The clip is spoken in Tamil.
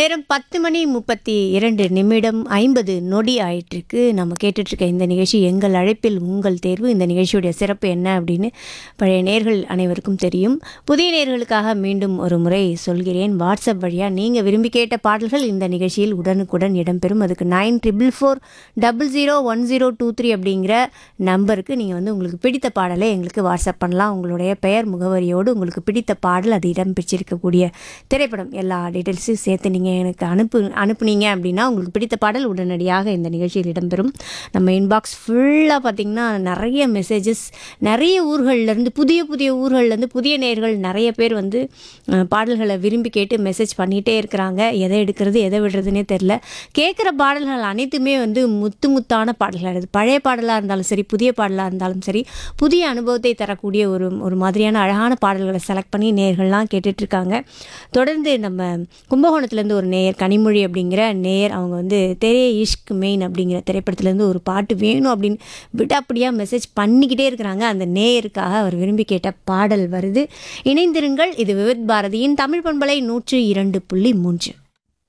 நேரம் பத்து மணி முப்பத்தி இரண்டு நிமிடம் ஐம்பது நொடி ஆயிட்டிருக்கு நம்ம கேட்டுட்ருக்க இந்த நிகழ்ச்சி எங்கள் அழைப்பில் உங்கள் தேர்வு இந்த நிகழ்ச்சியுடைய சிறப்பு என்ன அப்படின்னு பழைய நேர்கள் அனைவருக்கும் தெரியும் புதிய நேர்களுக்காக மீண்டும் ஒரு முறை சொல்கிறேன் வாட்ஸ்அப் வழியாக நீங்கள் விரும்பி கேட்ட பாடல்கள் இந்த நிகழ்ச்சியில் உடனுக்குடன் இடம்பெறும் அதுக்கு nine triple four double zero one zero two three அப்படிங்கிற நம்பருக்கு நீங்கள் வந்து உங்களுக்கு பிடித்த பாடலை எங்களுக்கு வாட்ஸ்அப் பண்ணலாம் உங்களுடைய பெயர் முகவரியோடு உங்களுக்கு பிடித்த பாடல் அது இடம் பெற்றிருக்கக்கூடிய திரைப்படம் எல்லா டீட்டெயில்ஸையும் சேர்த்து நீங்கள் எனக்கு அனுப்பு அனுப்புனீங்க அப்படின்னா உங்களுக்கு பிடித்த பாடல் உடனடியாக இந்த நிகழ்ச்சியில் இடம்பெறும் நம்ம இன்பாக்ஸ் ஃபுல்லாக பார்த்திங்கன்னா நிறைய மெசேஜஸ் நிறைய ஊர்கள்லேருந்து புதிய புதிய ஊர்கள்லேருந்து புதிய நேர்கள் நிறைய பேர் வந்து அஹ், பாடல்களை விரும்பி கேட்டு மெசேஜ் பண்ணிகிட்டே இருக்கிறாங்க எதை எடுக்கிறது எதை விடுறதுனே தெரில கேட்குற பாடல்கள் அனைத்துமே வந்து முத்து முத்தான பாடல்கள் அது பழைய பாடலாக இருந்தாலும் சரி புதிய பாடலாக இருந்தாலும் சரி புதிய அனுபவத்தை தரக்கூடிய ஒரு ஒரு மாதிரியான அழகான பாடல்களை செலக்ட் பண்ணி நேயர்கள்லாம் கேட்டுட்டு இருக்காங்க தொடர்ந்து நம்ம கும்பகோணத்துலேருந்து ஒரு நேயர் கனிமொழி அப்படிங்கிற நேயர் அவங்க வந்து தெரே இஷ்க் மெயின் அப்படிங்கிற திரைப்படத்துலேருந்து ஒரு பாட்டு வேணும் அப்படின்னு விடாப்படியாக மெசேஜ் பண்ணிக்கிட்டே இருக்கிறாங்க அந்த நேயருக்காக அவர் விரும்பி கேட்ட பாடல் வருது இணைந்திருங்கள் இது விவித் பாரதியின் தமிழ் பண்பலை நூற்று இரண்டு புள்ளி மூன்று